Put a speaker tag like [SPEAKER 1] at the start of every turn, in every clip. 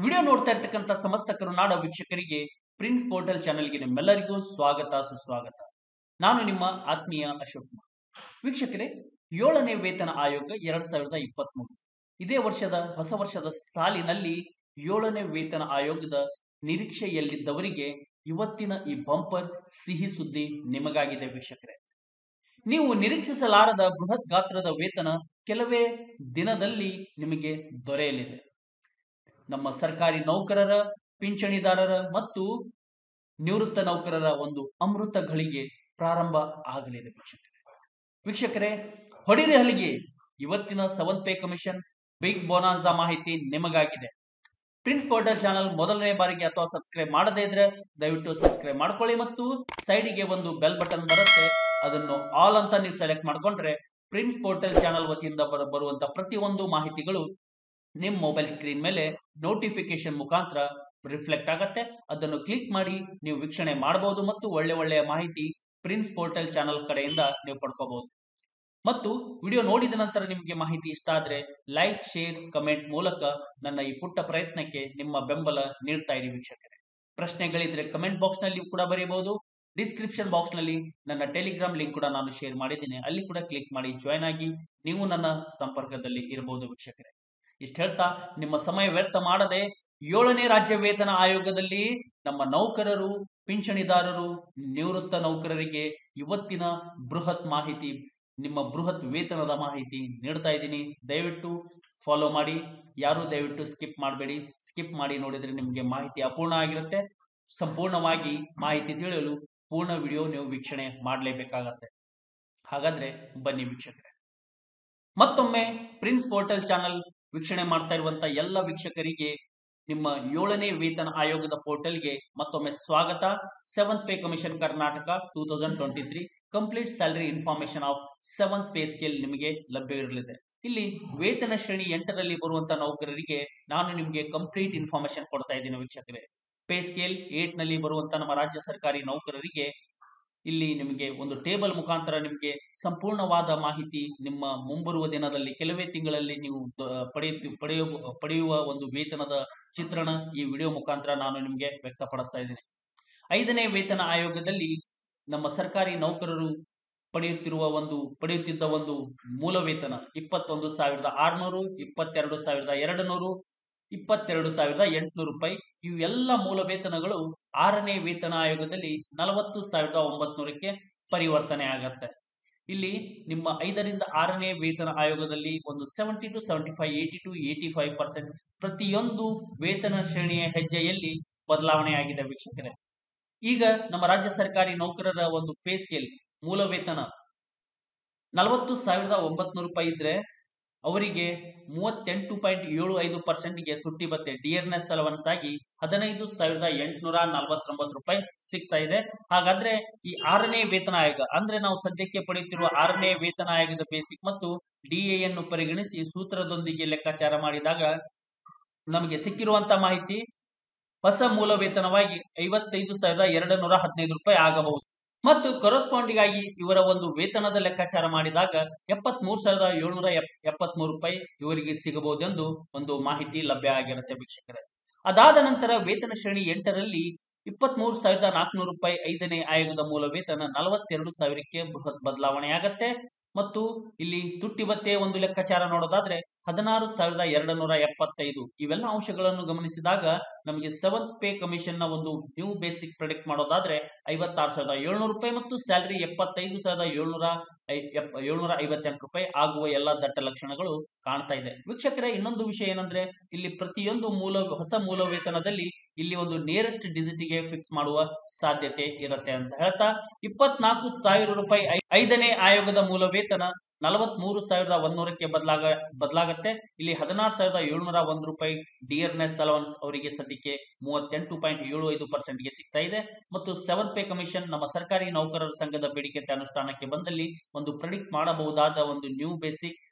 [SPEAKER 1] Video ನೋಡ್ತಾ ಇರ್ತಕ್ಕಂಥ ಸಮಸ್ತ ಕರುನಾಡ ವೀಕ್ಷಕರಿಗೆ ಪ್ರಿನ್ಸ್ ಪೋರ್ಟಲ್ ಚಾನೆಲ್ಗೆ ನಿಮ್ಮೆಲ್ಲರಿಗೂ ಸ್ವಾಗತ ಸುಸ್ವಾಗತ ನಾನು ನಿಮ್ಮ ಆತ್ಮೀಯ ಅಶೋಕ್ ಕುಮಾರ್. ವೀಕ್ಷಕರೇ ಏಳನೇ ವೇತನ ಆಯೋಗ ಎರಡ್ ಸಾವಿರದ ಇಪ್ಪತ್ಮೂರು ಇದೇ ವರ್ಷದ ಹೊಸ ವರ್ಷದ ಸಾಲಿನಲ್ಲಿ ಏಳನೇ ವೇತನ ಆಯೋಗದ ನಿರೀಕ್ಷೆಯಲ್ಲಿದ್ದವರಿಗೆ ಇವತ್ತಿನ ಈ ಬಂಪರ್ ಸಿಹಿ ಸುದ್ದಿ ನಿಮಗಾಗಿದೆ ವೀಕ್ಷಕರೇ ನೀವು ನಿರೀಕ್ಷಿಸಲಾರದ ಬೃಹತ್ ಗಾತ್ರದ ವೇತನ ಕೆಲವೇ ದಿನದಲ್ಲಿ ನಿಮಗೆ ದೊರೆಯಲಿದೆ ನಮ್ಮ ಸರ್ಕಾರಿ ನೌಕರರ ಪಿಂಚಣಿದಾರರ ಮತ್ತು ನಿವೃತ್ತ ನೌಕರರ ಒಂದು ಅಮೃತ ಗಳಿಗೆ ಪ್ರಾರಂಭ ಆಗಲಿದೆ ವೀಕ್ಷಕರೇ ವೀಕ್ಷಕರೇ ಹೊಡಿರಿ ಹಲಿಗೆ ಇವತ್ತಿನ seventh pay commission big bonanza ಮಾಹಿತಿ ನಿಮಗಾಗಿದೆ ಪ್ರಿನ್ಸ್ ಪೋರ್ಟಲ್ ಚಾನಲ್ ಮೊದಲನೇ ಬಾರಿಗೆ ಅಥವಾ ಸಬ್ಸ್ಕ್ರೈಬ್ ಮಾಡದೇ ಇದ್ರೆ ದಯವಿಟ್ಟು ಸಬ್ಸ್ಕ್ರೈಬ್ ಮಾಡ್ಕೊಳ್ಳಿ ಮತ್ತು ಸೈಡಿಗೆ ಒಂದು ಬೆಲ್ ಬಟನ್ ಬರುತ್ತೆ ಅದನ್ನು ಆಲ್ ಅಂತ ನೀವು ಸೆಲೆಕ್ಟ್ ಮಾಡ್ಕೊಂಡ್ರೆ ಪ್ರಿನ್ಸ್ ಪೋರ್ಟಲ್ ಚಾನಲ್ ವತಿಯಿಂದ ಬರ ಬರುವಂತ ಪ್ರತಿಯೊಂದು ಮಾಹಿತಿಗಳು ನಿಮ್ಮ ಮೊಬೈಲ್ ಸ್ಕ್ರೀನ್ ಮೇಲೆ ನೋಟಿಫಿಕೇಶನ್ ಮುಖಾಂತರ ರಿಫ್ಲೆಕ್ಟ್ ಆಗತ್ತೆ ಅದನ್ನು ಕ್ಲಿಕ್ ಮಾಡಿ ನೀವು ವೀಕ್ಷಣೆ ಮಾಡಬಹುದು ಮತ್ತು ಒಳ್ಳೆ ಒಳ್ಳೆಯ ಮಾಹಿತಿ ಪ್ರಿನ್ಸ್ ಪೋರ್ಟಲ್ ಚಾನಲ್ ಕಡೆಯಿಂದ ನೀವು ಪಡ್ಕೋಬಹುದು ಮತ್ತು ವಿಡಿಯೋ ನೋಡಿದ ನಂತರ ನಿಮಗೆ ಮಾಹಿತಿ ಇಷ್ಟ ಆದ್ರೆ ಲೈಕ್ ಶೇರ್ ಕಮೆಂಟ್ ಮೂಲಕ ನನ್ನ ಈ ಪುಟ್ಟ ಪ್ರಯತ್ನಕ್ಕೆ ನಿಮ್ಮ ಬೆಂಬಲ ನೀಡ್ತಾ ಇರಿ ವೀಕ್ಷಕರೇ ಪ್ರಶ್ನೆಗಳಿದ್ರೆ ಕಮೆಂಟ್ ಬಾಕ್ಸ್ ನಲ್ಲಿ ಕೂಡ ಬರೆಯಬಹುದು ಡಿಸ್ಕ್ರಿಪ್ಷನ್ ಬಾಕ್ಸ್ ನಲ್ಲಿ ನನ್ನ ಟೆಲಿಗ್ರಾಮ್ ಲಿಂಕ್ ಕೂಡ ನಾನು ಶೇರ್ ಮಾಡಿದ್ದೀನಿ ಅಲ್ಲಿ ಕೂಡ ಕ್ಲಿಕ್ ಮಾಡಿ ಜಾಯ್ನ್ ಆಗಿ ನೀವು ನನ್ನ ಸಂಪರ್ಕದಲ್ಲಿ ಇರಬಹುದು ವೀಕ್ಷಕರೇ ಇಷ್ಟ ಹೇಳ್ತಾ ನಿಮ್ಮ ಸಮಯ ವ್ಯರ್ಥ ಮಾಡದೆ ಏಳನೇ ರಾಜ್ಯ ವೇತನ ಆಯೋಗದಲ್ಲಿ ನಮ್ಮ ನೌಕರರು ಪಿಂಚಣಿದಾರರು ನಿವೃತ್ತ ನೌಕರರಿಗೆ ಇವತ್ತಿನ ಬೃಹತ್ ಮಾಹಿತಿ ನಿಮ್ಮ ಬೃಹತ್ ವೇತನದ ಮಾಹಿತಿ ನೀಡ್ತಾ ಇದ್ದೀನಿ ದಯವಿಟ್ಟು ಫಾಲೋ ಮಾಡಿ ಯಾರು ದಯವಿಟ್ಟು ಸ್ಕಿಪ್ ಮಾಡಬೇಡಿ ಸ್ಕಿಪ್ ಮಾಡಿ ನೋಡಿದ್ರೆ ನಿಮಗೆ ಮಾಹಿತಿ ಅಪೂರ್ಣ ಆಗಿರುತ್ತೆ ಸಂಪೂರ್ಣವಾಗಿ ಮಾಹಿತಿ ತಿಳಿಯಲು ಪೂರ್ಣ ವಿಡಿಯೋ ನೀವು ವೀಕ್ಷಣೆ ಮಾಡಲೇಬೇಕಾಗತ್ತೆ ಹಾಗಾದ್ರೆ ಬನ್ನಿ ವೀಕ್ಷಕರೇ ಮತ್ತೊಮ್ಮೆ ಪ್ರಿನ್ಸ್ ಪೋರ್ಟಲ್ ಚಾನಲ್ ವೀಕ್ಷಣೆ ಮಾಡ್ತಾ ಇರುವಂತ ಎಲ್ಲ ವೀಕ್ಷಕರಿಗೆ ನಿಮ್ಮ ಏಳನೇ ವೇತನ ಆಯೋಗದ ಪೋರ್ಟಲ್ಗೆ ಮತ್ತೊಮ್ಮೆ ಸ್ವಾಗತ seventh pay commission Karnataka two thousand twenty three complete salary information of seventh pay scale ನಿಮಗೆ ಲಭ್ಯವಿರಲಿದೆ ಇಲ್ಲಿ ವೇತನ ಶ್ರೇಣಿ ಎಂಟರಲ್ಲಿ ಬರುವಂತ ನೌಕರರಿಗೆ ನಾನು ನಿಮಗೆ ಕಂಪ್ಲೀಟ್ ಇನ್ಫಾರ್ಮೇಶನ್ ಕೊಡ್ತಾ ಇದ್ದೀನಿ ವೀಕ್ಷಕರೇ ಪೇ ಸ್ಕೇಲ್ ಏಟ್ ನಲ್ಲಿ ಬರುವಂತ ನಮ್ಮ ರಾಜ್ಯ ಸರ್ಕಾರಿ ನೌಕರರಿಗೆ ಇಲ್ಲಿ ನಿಮಗೆ ಒಂದು ಟೇಬಲ್ ಮುಖಾಂತರ ನಿಮಗೆ ಸಂಪೂರ್ಣವಾದ ಮಾಹಿತಿ ನಿಮ್ಮ ಮುಂಬರುವ ದಿನದಲ್ಲಿ ಕೆಲವೇ ತಿಂಗಳಲ್ಲಿ ನೀವು ಪಡೆಯುತ್ತ ಪಡೆಯುವ ಪಡೆಯುವ ಒಂದು ವೇತನದ ಚಿತ್ರಣ ಈ ವಿಡಿಯೋ ಮುಖಾಂತರ ನಾನು ನಿಮಗೆ ವ್ಯಕ್ತಪಡಿಸ್ತಾ ಇದ್ದೀನಿ ಐದನೇ ವೇತನ ಆಯೋಗದಲ್ಲಿ ನಮ್ಮ ಸರ್ಕಾರಿ ನೌಕರರು ಪಡೆಯುತ್ತಿರುವ ಒಂದು ಪಡೆಯುತ್ತಿದ್ದ ಒಂದು ಮೂಲ ವೇತನ ಇಪ್ಪತ್ತೊಂದು ಸಾವಿರದ ಆರುನೂರು ಇಪ್ಪತ್ತೆರಡು ಸಾವಿರದ ಎರಡು ನೂರು ಇಪ್ಪತ್ತೆರಡು ಸಾವಿರದ ಎಂಟುನೂರು ರೂಪಾಯಿ ಇವೆಲ್ಲ ಮೂಲ ವೇತನಗಳು ಆರನೇ ವೇತನ ಆಯೋಗದಲ್ಲಿ ನಲವತ್ತು ಸಾವಿರದ ಒಂಬತ್ನೂರಕ್ಕೆ ಪರಿವರ್ತನೆ ಆಗತ್ತೆ ಇಲ್ಲಿ ನಿಮ್ಮ ಐದರಿಂದ ಆರನೇ ವೇತನ ಆಯೋಗದಲ್ಲಿ ಒಂದು seventy to seventy five eighty to eighty five percent ಪ್ರತಿಯೊಂದು ವೇತನ ಶ್ರೇಣಿಯ ಹೆಜ್ಜೆಯಲ್ಲಿ ಬದಲಾವಣೆ ಆಗಿದೆ ವೀಕ್ಷಕರೇ ಈಗ ನಮ್ಮ ರಾಜ್ಯ ಸರ್ಕಾರಿ ನೌಕರರ ಒಂದು ಪೇ ಸ್ಕೇಲ್ ಮೂಲ ವೇತನ ನಲವತ್ತು ಸಾವಿರದ ಒಂಬತ್ನೂರು ರೂಪಾಯಿ ಇದ್ರೆ ಅವರಿಗೆ ಮೂವತ್ತೆಂಟು ಪಾಯಿಂಟ್ ಏಳು ಐದು ಪರ್ಸೆಂಟ್ಗೆ ತುಟ್ಟಿ ಭತ್ತೆ ಡಿಯರ್ನೆಸ್ ಅಲವನ್ಸ್ ಆಗಿ ಹದಿನೈದು ಸಾವಿರದ ಎಂಟುನೂರ ನಲವತ್ತೊಂಬತ್ತು ರೂಪಾಯಿ ಸಿಗ್ತಾ ಇದೆ ಹಾಗಾದ್ರೆ ಈ ಆರನೇ ವೇತನ ಆಯೋಗ ಅಂದ್ರೆ ನಾವು ಸದ್ಯಕ್ಕೆ ಪಡೆಯುತ್ತಿರುವ ಆರನೇ ವೇತನ ಆಯೋಗದ ಬೇಸಿಕ್ ಮತ್ತು ಡಿಎ ಅನ್ನು ಪರಿಗಣಿಸಿ ಸೂತ್ರದೊಂದಿಗೆ ಲೆಕ್ಕಾಚಾರ ಮಾಡಿದಾಗ ನಮಗೆ ಸಿಕ್ಕಿರುವಂತ ಮಾಹಿತಿ ಹೊಸ ಮೂಲ ವೇತನವಾಗಿ ಐವತ್ತೈದು ಸಾವಿರದ ಎರಡು ನೂರ ಹದಿನೈದು ರೂಪಾಯಿ ಆಗಬಹುದು ಮತ್ತು ಕರೆಸ್ಪಾಂಡಿಂಗ್ ಆಗಿ ಇವರ ಒಂದು ವೇತನದ ಲೆಕ್ಕಾಚಾರ ಮಾಡಿದಾಗ ಎಪ್ಪತ್ ಮೂರ್ ಸಾವಿರದ ಏಳ್ನೂರ ಎಪ್ಪತ್ ಮೂರು ರೂಪಾಯಿ ಇವರಿಗೆ ಸಿಗಬಹುದೆಂದು ಒಂದು ಮಾಹಿತಿ ಲಭ್ಯ ಆಗಿರುತ್ತೆ ವೀಕ್ಷಕರೇ ಅದಾದ ನಂತರ ವೇತನ ಶ್ರೇಣಿ ಎಂಟರಲ್ಲಿ ಇಪ್ಪತ್ತ್ ಮೂರು ಸಾವಿರದ ನಾಲ್ಕುನೂರು ರೂಪಾಯಿ ಐದನೇ ಆಯೋಗದ ಮೂಲ ವೇತನ ನಲವತ್ತೆರಡು ಸಾವಿರಕ್ಕೆ ಬೃಹತ್ ಬದಲಾವಣೆ ಆಗತ್ತೆ ಮತ್ತು ಇಲ್ಲಿ ತುಟ್ಟಿ ಭತ್ತೆ ಒಂದು ಲೆಕ್ಕಾಚಾರ ನೋಡೋದಾದ್ರೆ ಹದಿನಾರು ಸಾವಿರದ ಎರಡು ನೂರ ಎಪ್ಪತ್ತೈದು ಇವೆಲ್ಲ ಅಂಶಗಳನ್ನು ಗಮನಿಸಿದಾಗ ನಮಗೆ ಸೆವೆಂತ್ ಪೇ ಕಮಿಷನ್ ನ ಒಂದು ನ್ಯೂ ಬೇಸಿಕ್ ಪ್ರೊಡಿಕ್ಟ್ ಮಾಡೋದಾದ್ರೆ ಐವತ್ತಾರು ಸಾವಿರದ ಏಳ್ನೂರು ರೂಪಾಯಿ ಮತ್ತು ಸ್ಯಾಲರಿ ಎಪ್ಪತ್ತೈದು ಸಾವಿರದ ಏಳ್ನೂರ ಏಳ್ನೂರ ಐವತ್ತೆಂಟು ರೂಪಾಯಿ ಆಗುವ ಎಲ್ಲ ದಟ್ಟ ಲಕ್ಷಣಗಳು ಕಾಣ್ತಾ ಇದೆ ವೀಕ್ಷಕರೇ ಇನ್ನೊಂದು ವಿಷಯ ಏನಂದ್ರೆ ಇಲ್ಲಿ ಪ್ರತಿಯೊಂದು ಮೂಲ ಹೊಸ ಮೂಲ ವೇತನದಲ್ಲಿ ಇಲ್ಲಿ ಒಂದು ನಿಯರೆಸ್ಟ್ ಡಿಜಿಟಿಗೆ ಫಿಕ್ಸ್ ಮಾಡುವ ಸಾಧ್ಯತೆ ಇರುತ್ತೆ ಅಂತ ಹೇಳ್ತಾ ಇಪ್ಪತ್ನಾಲ್ಕು ಸಾವಿರ ರೂಪಾಯಿ ಐದನೇ ಆಯೋಗದ ಮೂಲ ವೇತನ ನಲವತ್ ಮೂರು ಸಾವಿರದ ಒಂದೂರಕ್ಕೆ ಬದಲಾಗ ಬದಲಾಗತ್ತೆ ಇಲ್ಲಿ ಹದಿನಾರು ಸಾವಿರದ ಏಳ್ನೂರ ಒಂದು ರೂಪಾಯಿ ಡಿಯರ್ನೆಸ್ ಅಲವನ್ಸ್ ಅವರಿಗೆ ಸದ್ಯಕ್ಕೆ ಮೂವತ್ತೆಂಟು ಪಾಯಿಂಟ್ ಏಳು ಐದು ಪರ್ಸೆಂಟ್ಗೆ ಸಿಗ್ತಾ ಇದೆ ಮತ್ತು ಸೆವೆಂತ್ ಪೇ ಕಮಿಷನ್ ನಮ್ಮ ಸರ್ಕಾರಿ ನೌಕರರ ಸಂಘದ ಬೇಡಿಕೆ ಅನುಷ್ಠಾನಕ್ಕೆ ಬಂದಲ್ಲಿ ಒಂದು ಪ್ರೆಡಿಕ್ಟ್ ಮಾಡಬಹುದಾದ ಒಂದು ನ್ಯೂ ಬೇಸಿಕ್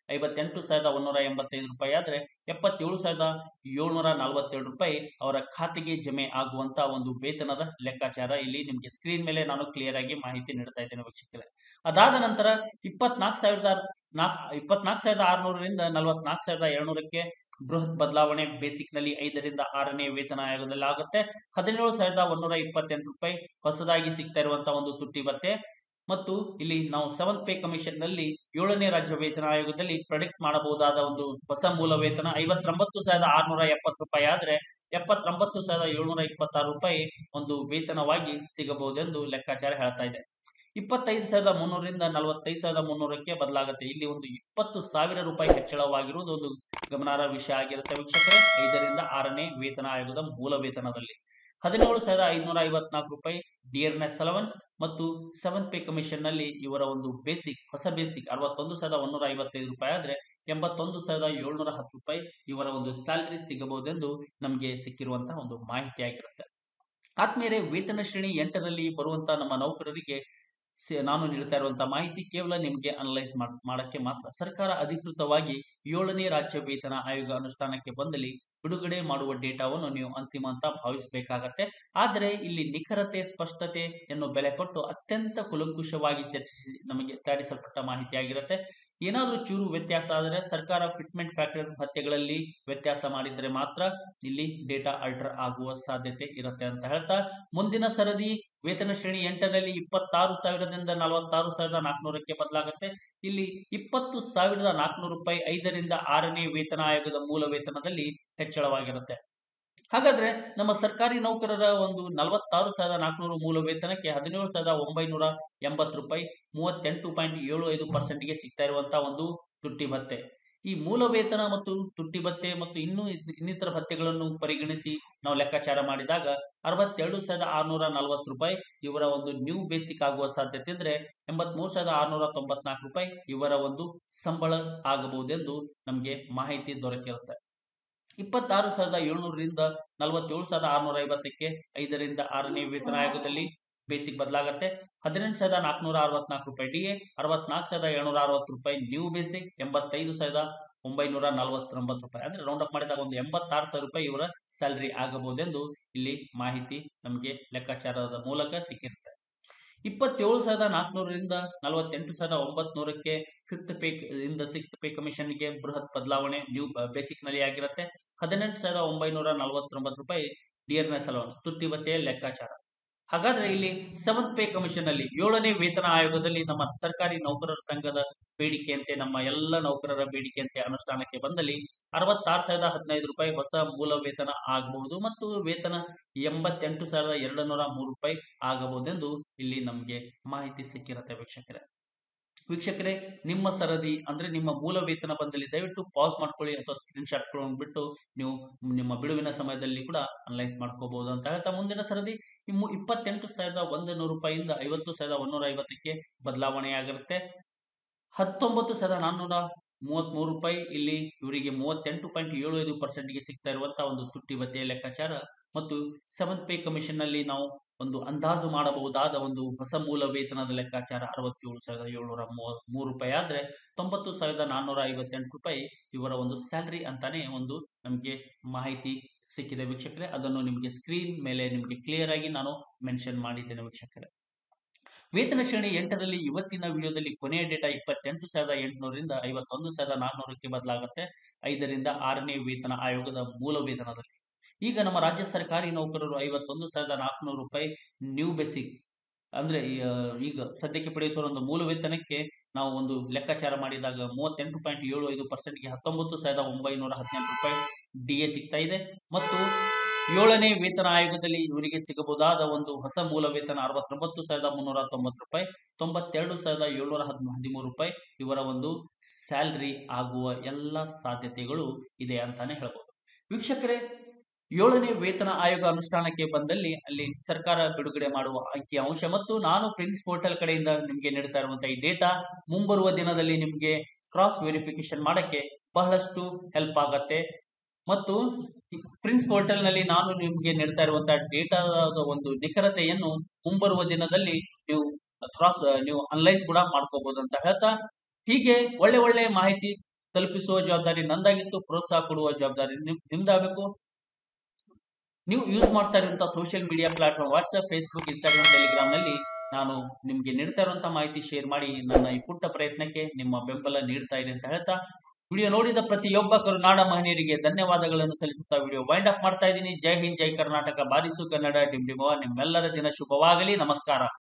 [SPEAKER 1] ಐವತ್ತೆಂಟು ಸಾವಿರದ ಒಂದೂರ ಎಂಬತ್ತೈದು ರೂಪಾಯಿ ಆದ್ರೆ ಎಪ್ಪತ್ತೇಳು ಸಾವಿರದ ಏಳ್ನೂರ ನಲವತ್ತೇಳು ರೂಪಾಯಿ ಅವರ ಖಾತೆಗೆ ಜಮೆ ಆಗುವಂತ ಒಂದು ವೇತನದ ಲೆಕ್ಕಾಚಾರ ಇಲ್ಲಿ ನಿಮ್ಗೆ ಸ್ಕ್ರೀನ್ ಮೇಲೆ ನಾನು ಕ್ಲಿಯರ್ ಆಗಿ ಮಾಹಿತಿ ನೀಡ್ತಾ ಇದ್ದೇನೆ ವೀಕ್ಷಕರೇ ಅದಾದ ನಂತರ ಇಪ್ಪತ್ನಾಲ್ಕು ಸಾವಿರದ ನಾಲ್ಕು ಇಪ್ಪತ್ನಾಲ್ಕು ಸಾವಿರದ ಆರುನೂರರಿಂದ ನಲವತ್ನಾಲ್ಕು ಸಾವಿರದ ಏಳ್ನೂರಕ್ಕೆ ಬೃಹತ್ ಬದಲಾವಣೆ ಬೇಸಿಕ್ ನಲ್ಲಿ ಐದರಿಂದ ಆರನೇ ವೇತನ ಆಯೋಗದಲ್ಲಿ ಆಗುತ್ತೆ ಹದಿನೇಳು ಸಾವಿರದ ಒಂದೂರ ಇಪ್ಪತ್ತೆಂಟು ರೂಪಾಯಿ ಹೊಸದಾಗಿ ಸಿಗ್ತಾ ಇರುವಂತಹ ಒಂದು ತುಟ್ಟಿ ಭತ್ತೆ ಮತ್ತು ಇಲ್ಲಿ ನಾವು ಸೆವೆಂತ್ ಪೇ ಕಮಿಷನ್ ನಲ್ಲಿ ಏಳನೇ ರಾಜ್ಯ ವೇತನ ಆಯೋಗದಲ್ಲಿ ಪ್ರೆಡಿಕ್ಟ್ ಮಾಡಬಹುದಾದ ಒಂದು ಹೊಸ ಮೂಲ ವೇತನ ಐವತ್ತೊಂಬತ್ತು ಸಾವಿರದ ಆರ್ನೂರ ಎಪ್ಪತ್ತು ರೂಪಾಯಿ ಆದ್ರೆ ಎಪ್ಪತ್ತೊಂಬತ್ತು ಸಾವಿರದ ಏಳ್ನೂರ ಇಪ್ಪತ್ತಾರು ರೂಪಾಯಿ ಒಂದು ವೇತನವಾಗಿ ಸಿಗಬಹುದೆಂದು ಲೆಕ್ಕಾಚಾರ ಹೇಳ್ತಾ ಇದೆ ಇಪ್ಪತ್ತೈದು ಸಾವಿರದ ಮುನ್ನೂರರಿಂದ ನಲವತ್ತೈದು ಸಾವಿರದ ಮುನ್ನೂರಕ್ಕೆ ಬದಲಾಗುತ್ತೆ ಇಲ್ಲಿ ಒಂದು ಇಪ್ಪತ್ತು ಸಾವಿರ ರೂಪಾಯಿ ಹೆಚ್ಚಳವಾಗಿರುವುದು ಒಂದು ಗಮನಾರ್ಹ ವಿಷಯ ಆಗಿರುತ್ತೆ ವೀಕ್ಷಕರೇ ಐದರಿಂದ ಆರನೇ ವೇತನ ಆಯೋಗದ ಮೂಲ ವೇತನದಲ್ಲಿ ಹದಿನೇಳು ಸಾವಿರದ ಐದುನೂರ ಐವತ್ನಾಲ್ಕು ರೂಪಾಯಿ ಡಿಯರ್ನೆಸ್ ಅಲವನ್ಸ್ ಮತ್ತು ಸೆವೆಂತ್ ಪೇ ಕಮಿಷನ್ ನಲ್ಲಿ ಇವರ ಒಂದು ಬೇಸಿಕ್ ಹೊಸ ಬೇಸಿಕ್ ಅರವತ್ತೊಂದು ಸಾವಿರದ ಒಂದೂರ ಐವತ್ತೈದು ರೂಪಾಯಿ ಆದ್ರೆ ಎಂಬತ್ತೊಂದು ಸಾವಿರದ ಏಳ್ನೂರ ಹತ್ತು ರೂಪಾಯಿ ಇವರ ಒಂದು ಸ್ಯಾಲರಿ ಸಿಗಬಹುದೆಂದು ನಮಗೆ ಸಿಕ್ಕಿರುವಂತಹ ಒಂದು ಮಾಹಿತಿ ಆಗಿರುತ್ತೆ ಆತ್ಮೀಯರೇ ವೇತನ ಶ್ರೇಣಿ ಎಂಟರಲ್ಲಿ ಬರುವಂತಹ ನಮ್ಮ ನೌಕರರಿಗೆ ನಾನು ನೀಡ್ತಾ ಇರುವಂತಹ ಮಾಹಿತಿ ಕೇವಲ ನಿಮಗೆ ಅನಲೈಸ್ ಮಾಡಕ್ಕೆ ಮಾತ್ರ ಸರ್ಕಾರ ಅಧಿಕೃತವಾಗಿ ಏಳನೇ ರಾಜ್ಯ ವೇತನ ಆಯೋಗ ಅನುಷ್ಠಾನಕ್ಕೆ ಬಂದಲ್ಲಿ ಬಿಡುಗಡೆ ಮಾಡುವ ಡೇಟಾವನ್ನು ನೀವು ಅಂತಿಮ ಅಂತ ಭಾವಿಸಬೇಕಾಗತ್ತೆ ಆದರೆ ಇಲ್ಲಿ ನಿಖರತೆ ಸ್ಪಷ್ಟತೆಯನ್ನು ಬೆಲೆ ಕೊಟ್ಟು ಅತ್ಯಂತ ಕುಲಂಕುಷವಾಗಿ ಚರ್ಚಿಸಿ ನಮಗೆ ತಯಾರಿಸಲ್ಪಟ್ಟ ಮಾಹಿತಿ ಆಗಿರುತ್ತೆ ಏನಾದರೂ ಚೂರು ವ್ಯತ್ಯಾಸ ಆದರೆ ಸರ್ಕಾರ ಫಿಟ್ಮೆಂಟ್ ಫ್ಯಾಕ್ಟರ್ ಭತ್ಯೆಗಳಲ್ಲಿ ವ್ಯತ್ಯಾಸ ಮಾಡಿದರೆ ಮಾತ್ರ ಇಲ್ಲಿ ಡೇಟಾ ಅಲ್ಟರ್ ಆಗುವ ಸಾಧ್ಯತೆ ಇರುತ್ತೆ ಅಂತ ಹೇಳ್ತಾ ಮುಂದಿನ ಸರದಿ ವೇತನ ಶ್ರೇಣಿ ಎಂಟರಲ್ಲಿ ಇಪ್ಪತ್ತಾರು ಸಾವಿರದಿಂದ ನಲವತ್ತಾರು ಸಾವಿರದ ನಾಲ್ಕುನೂರಕ್ಕೆ ಬದಲಾಗುತ್ತೆ ಇಲ್ಲಿ ಇಪ್ಪತ್ತು ಸಾವಿರದ ನಾಲ್ಕುನೂರು ರೂಪಾಯಿ ಐದರಿಂದ ಆರನೇ ವೇತನ ಆಯೋಗದ ಮೂಲ ವೇತನದಲ್ಲಿ ಹೆಚ್ಚಳವಾಗಿರುತ್ತೆ ಹಾಗಾದ್ರೆ ನಮ್ಮ ಸರ್ಕಾರಿ ನೌಕರರ ಒಂದು ನಲವತ್ತಾರು ಸಾವಿರದ ನಾಲ್ಕುನೂರು ಮೂಲ ವೇತನಕ್ಕೆ ಹದಿನೇಳು ಸಾವಿರದ ಒಂಬೈನೂರ ಎಂಬತ್ತು ರೂಪಾಯಿ ಮೂವತ್ತೆಂಟು ಪಾಯಿಂಟ್ ಏಳು ಐದು ಪರ್ಸೆಂಟ್ಗೆ ಸಿಗ್ತಾ ಇರುವಂತಹ ಒಂದು ತುಟ್ಟಿ ಭತ್ತೆ ಈ ಮೂಲ ವೇತನ ಮತ್ತು ತುಟ್ಟಿ ಭತ್ತೆ ಮತ್ತು ಇನ್ನೂ ಇನ್ನಿತರ ಭತ್ಯೆಗಳನ್ನು ಪರಿಗಣಿಸಿ ನಾವು ಲೆಕ್ಕಾಚಾರ ಮಾಡಿದಾಗ ಅರವತ್ತೆರಡು ಸಾವಿರದ ಆರ್ನೂರ ನಲವತ್ತು ರೂಪಾಯಿ ಇವರ ಒಂದು ನ್ಯೂ ಬೇಸಿಕ್ ಆಗುವ ಸಾಧ್ಯತೆ ಇದ್ರೆ ಎಂಬತ್ಮೂರು ಸಾವಿರದ ಆರ್ನೂರ ತೊಂಬತ್ನಾಲ್ಕು ರೂಪಾಯಿ ಇವರ ಒಂದು ಸಂಬಳ ಆಗಬಹುದೆಂದು ನಮಗೆ ಮಾಹಿತಿ ದೊರಕಿರುತ್ತೆ ಇಪ್ಪತ್ತಾರು ಸಾವಿರದ ಏಳ್ನೂರರಿಂದ ನಲವತ್ತೇಳು ಸಾವಿರದ ಆರ್ನೂರ ಐವತ್ತಕ್ಕೆ ಐದರಿಂದ ಆರನೇ ವೇತನ ಆಯೋಗದಲ್ಲಿ ಬೇಸಿಕ್ ಬದಲಾಗುತ್ತೆ ಹದಿನೆಂಟು ಸಾವಿರದ ನಾಲ್ಕುನೂರ ಅರವತ್ನಾಲ್ಕು ರೂಪಾಯಿ ಡಿ ಎ ಅರವತ್ನಾಲ್ಕು ಸಾವಿರದ ಏಳ್ನೂರ ಅರವತ್ತು ರೂಪಾಯಿ ನ್ಯೂ ಬೇಸಿಕ್ ಎಂಬತ್ತೈದು ಸಾವಿರದ ಒಂಬೈನೂರ ನಲವತ್ತೊಂಬತ್ತು ರೂಪಾಯಿ ಅಂದ್ರೆ ರೌಂಡ್ ಅಪ್ ಮಾಡಿದಾಗ ಒಂದು ಎಂಬತ್ತಾರು ಸಾವಿರ ರೂಪಾಯಿ ಇವರ ಸ್ಯಾಲರಿ ಆಗಬಹುದೆಂದು ಇಲ್ಲಿ ಮಾಹಿತಿ ನಮಗೆ ಲೆಕ್ಕಾಚಾರದ ಮೂಲಕ ಸಿಕ್ಕಿರುತ್ತೆ ಇಪ್ಪತ್ತೇಳು ಸಾವಿರದ ನಾಲ್ಕುನೂರರಿಂದ ನಲವತ್ತೆಂಟು ಸಾವಿರದ ಒಂಬತ್ತು ನೂರಕ್ಕೆ ಫಿಫ್ತ್ ಪೇ ಇಂದ ಸಿಕ್ಸ್ತ್ ಪೇ ಕಮಿಷನ್ಗೆ ಬೃಹತ್ ಬದಲಾವಣೆ ನ್ಯೂ ಬೇಸಿಕ್ ನಲ್ಲಿ ಆಗಿರುತ್ತೆ ಹದಿನೆಂಟು ಸಾವಿರದ ಒಂಬೈನೂರ ನಲವತ್ತೊಂಬತ್ತು ರೂಪಾಯಿ ಡಿಯರ್ನೆಸ್ ಅಲವನ್ಸ್ ತುಟ್ಟಿ ಭತ್ಯೆಯ ಲೆಕ್ಕಾಚಾರ ಹಾಗಾದ್ರೆ ಇಲ್ಲಿ ಸೆವೆಂತ್ ಪೇ ಕಮಿಷನ್ ಅಲ್ಲಿ ಏಳನೇ ವೇತನ ಆಯೋಗದಲ್ಲಿ ನಮ್ಮ ಸರ್ಕಾರಿ ನೌಕರರ ಸಂಘದ ಬೇಡಿಕೆಯಂತೆ ನಮ್ಮ ಎಲ್ಲ ನೌಕರರ ಬೇಡಿಕೆಯಂತೆ ಅನುಷ್ಠಾನಕ್ಕೆ ಬಂದಲ್ಲಿ ಅರವತ್ತಾರು ಸಾವಿರದ ಹದಿನೈದು ರೂಪಾಯಿ ಹೊಸ ಮೂಲ ವೇತನ ಆಗಬಹುದು ಮತ್ತು ವೇತನ ಎಂಬತ್ತೆಂಟು ಸಾವಿರದ ಎರಡು ನೂರ ಮೂರು ರೂಪಾಯಿ ಆಗಬಹುದೆಂದು ಇಲ್ಲಿ ನಮಗೆ ಮಾಹಿತಿ ಸಿಕ್ಕಿರುತ್ತೆ ವೀಕ್ಷಕರೇ ವೀಕ್ಷಕರೇ ನಿಮ್ಮ ಸರದಿ ಅಂದ್ರೆ ನಿಮ್ಮ ಮೂಲ ವೇತನ ಬಂದಲ್ಲಿ ದಯವಿಟ್ಟು ಪಾಸ್ ಮಾಡ್ಕೊಳ್ಳಿ ಅಥವಾ ಸ್ಕ್ರೀನ್ ಶಾಟ್ಗಳನ್ನು ಬಿಟ್ಟು ನೀವು ನಿಮ್ಮ ಬಿಡುವಿನ ಸಮಯದಲ್ಲಿ ಕೂಡ ಅನಲೈಸ್ ಮಾಡ್ಕೋಬಹುದು ಅಂತ ಹೇಳ್ತಾ ಮುಂದಿನ ಸರದಿ ಇನ್ನು ಇಪ್ಪತ್ತೆಂಟು ಸಾವಿರದ ಒಂದು ನೂರು ರೂಪಾಯಿಯಿಂದ ಐವತ್ತು ಸಾವಿರದ ಒಂದೂರ ಐವತ್ತಕ್ಕೆ ಬದಲಾವಣೆಯಾಗಿರುತ್ತೆ ಹತ್ತೊಂಬತ್ತು ಸಾವಿರದ ನಾನ್ನೂರ ಮೂವತ್ತ್ ಮೂರು ರೂಪಾಯಿ ಇಲ್ಲಿ ಇವರಿಗೆ ಮೂವತ್ತೆಂಟು ಪಾಯಿಂಟ್ ಏಳು ಐದು ಪರ್ಸೆಂಟ್ಗೆ ಸಿಗ್ತಾ ಇರುವಂತಹ ಒಂದು ತುಟ್ಟಿ ಭತ್ಯೆಯ ಲೆಕ್ಕಾಚಾರ ಮತ್ತು ಸೆವೆಂತ್ ಪೇ ಕಮಿಷನ್ ನಲ್ಲಿ ನಾವು ಒಂದು ಅಂದಾಜು ಮಾಡಬಹುದಾದ ಒಂದು ಹೊಸ ಮೂಲ ವೇತನದ ಲೆಕ್ಕಾಚಾರ ಅರವತ್ತೇಳು ಸಾವಿರದ ಏಳ್ನೂರ ಮೂರು ರೂಪಾಯಿ ಆದ್ರೆ ತೊಂಬತ್ತು ಸಾವಿರದ ನಾನ್ನೂರ ಐವತ್ತೆಂಟು ರೂಪಾಯಿ ಇವರ ಒಂದು ಸ್ಯಾಲ್ರಿ ಅಂತಾನೆ ಒಂದು ನಮಗೆ ಮಾಹಿತಿ ಸಿಕ್ಕಿದೆ ವೀಕ್ಷಕರೇ ಅದನ್ನು ನಿಮಗೆ ಸ್ಕ್ರೀನ್ ಮೇಲೆ ನಿಮಗೆ ಕ್ಲಿಯರ್ ಆಗಿ ನಾನು ಮೆನ್ಷನ್ ಮಾಡಿದ್ದೇನೆ ವೀಕ್ಷಕರೇ ವೇತನ ಶ್ರೇಣಿ ಎಂಟರಲ್ಲಿ ಇವತ್ತಿನ ವಿಡಿಯೋದಲ್ಲಿ ಕೊನೆಯ ಡೇಟಾ ಇಪ್ಪತ್ತೆಂಟು ಸಾವಿರದ ಎಂಟುನೂರಿಂದ ಐವತ್ತೊಂದು ಸಾವಿರದ ನಾನ್ನೂರಕ್ಕೆ ಬದಲಾಗುತ್ತೆ ಐದರಿಂದ ಆರನೇ ವೇತನ ಆಯೋಗದ ಮೂಲ ವೇತನದಲ್ಲಿ ಈಗ ನಮ್ಮ ರಾಜ್ಯ ಸರ್ಕಾರಿ ನೌಕರರು ಐವತ್ತೊಂದು ಸಾವಿರದ ನಾಲ್ಕುನೂರು ರೂಪಾಯಿ ನ್ಯೂ ಬೇಸಿಕ್ ಅಂದ್ರೆ ಈಗ ಸದ್ಯಕ್ಕೆ ಪಡೆಯುತ್ತಿರುವ ಒಂದು ಮೂಲ ವೇತನಕ್ಕೆ ನಾವು ಒಂದು ಲೆಕ್ಕಾಚಾರ ಮಾಡಿದಾಗ ಮೂವತ್ತೆಂಟು ಪಾಯಿಂಟ್ ಏಳು ಐದು ಪರ್ಸೆಂಟ್ಗೆ ಹತ್ತೊಂಬತ್ತು ಸಾವಿರದ ಒಂಬೈನೂರ ಹದಿನೆಂಟು ರೂಪಾಯಿ ಡಿ ಎ ಸಿಗ್ತಾ ಇದೆ ಮತ್ತು ಏಳನೇ ವೇತನ ಆಯೋಗದಲ್ಲಿ ಇವರಿಗೆ ಸಿಗಬಹುದಾದ ಒಂದು ಹೊಸ ಮೂಲ ವೇತನ ಅರವತ್ತೊಂಬತ್ತು ಸಾವಿರದ ಮುನ್ನೂರ ತೊಂಬತ್ತು ರೂಪಾಯಿ ತೊಂಬತ್ತೆರಡು ಸಾವಿರದ ಏಳ್ನೂರ ಹದ್ ಹದಿಮೂರು ರೂಪಾಯಿ ಇವರ ಒಂದು ಸ್ಯಾಲ್ರಿ ಆಗುವ ಎಲ್ಲ ಸಾಧ್ಯತೆಗಳು ಇದೆ ಅಂತಾನೆ ಹೇಳ್ಬೋದು ವೀಕ್ಷಕರೇ ಏಳನೇ ವೇತನ ಆಯೋಗ ಅನುಷ್ಠಾನಕ್ಕೆ ಬಂದಲ್ಲಿ ಅಲ್ಲಿ ಸರ್ಕಾರ ಬಿಡುಗಡೆ ಮಾಡುವ ಅಂಕಿ ಅಂಶ ಮತ್ತು ನಾನು ಪ್ರಿನ್ಸ್ ಪೋರ್ಟಲ್ ಕಡೆಯಿಂದ ನಿಮಗೆ ನೀಡ್ತಾ ಇರುವಂತಹ ಈ ಡೇಟಾ ಮುಂಬರುವ ದಿನದಲ್ಲಿ ನಿಮಗೆ ಕ್ರಾಸ್ ವೆರಿಫಿಕೇಶನ್ ಮಾಡಕ್ಕೆ ಬಹಳಷ್ಟು ಹೆಲ್ಪ್ ಆಗತ್ತೆ ಮತ್ತು ಪ್ರಿನ್ಸ್ ಪೋರ್ಟಲ್ ನಲ್ಲಿ ನಾನು ನಿಮಗೆ ನೀಡ್ತಾ ಇರುವಂತಹ ಡೇಟಾದ ಒಂದು ನಿಖರತೆಯನ್ನು ಮುಂಬರುವ ದಿನದಲ್ಲಿ ನೀವು ಕ್ರಾಸ್ ನೀವು ಅನಲೈಸ್ ಕೂಡ ಮಾಡ್ಕೋಬಹುದು ಅಂತ ಹೇಳ್ತಾ ಹೀಗೆ ಒಳ್ಳೆ ಒಳ್ಳೆ ಮಾಹಿತಿ ತಲುಪಿಸುವ ಜವಾಬ್ದಾರಿ ನಂದಾಗಿತ್ತು ಪ್ರೋತ್ಸಾಹ ಕೊಡುವ ಜವಾಬ್ದಾರಿ ನಿಮ್ ನಿಮ್ದಾಗಬೇಕು ನೀವು ಯೂಸ್ ಮಾಡ್ತಾ ಇರುವಂತಹ social media platform WhatsApp Facebook Instagram Telegram ನಲ್ಲಿ ನಾನು ನಿಮ್ಗೆ ನೀಡ್ತಾ ಇರುವಂತಹ ಮಾಹಿತಿ ಶೇರ್ ಮಾಡಿ ನನ್ನ ಈ ಪುಟ್ಟ ಪ್ರಯತ್ನಕ್ಕೆ ನಿಮ್ಮ ಬೆಂಬಲ ನೀಡ್ತಾ ಇದೆ ಅಂತ ಹೇಳ್ತಾ ವಿಡಿಯೋ ನೋಡಿದ ಪ್ರತಿಯೊಬ್ಬ ಕರುನಾಡ ಮಹನೀಯರಿಗೆ ಧನ್ಯವಾದಗಳನ್ನು ಸಲ್ಲಿಸುತ್ತಾ ವಿಡಿಯೋ ವೈಂಡ್ ಅಪ್ ಮಾಡ್ತಾ ಇದ್ದೀನಿ ಜೈ ಹಿಂದ್ ಜೈ ಕರ್ನಾಟಕ ಬಾರಿಸು ಕನ್ನಡ ಡಿಮ್ ಡಿಮವ ನಿಮ್ಮೆಲ್ಲರ ದಿನ ಶುಭವಾಗಲಿ ನಮಸ್ಕಾರ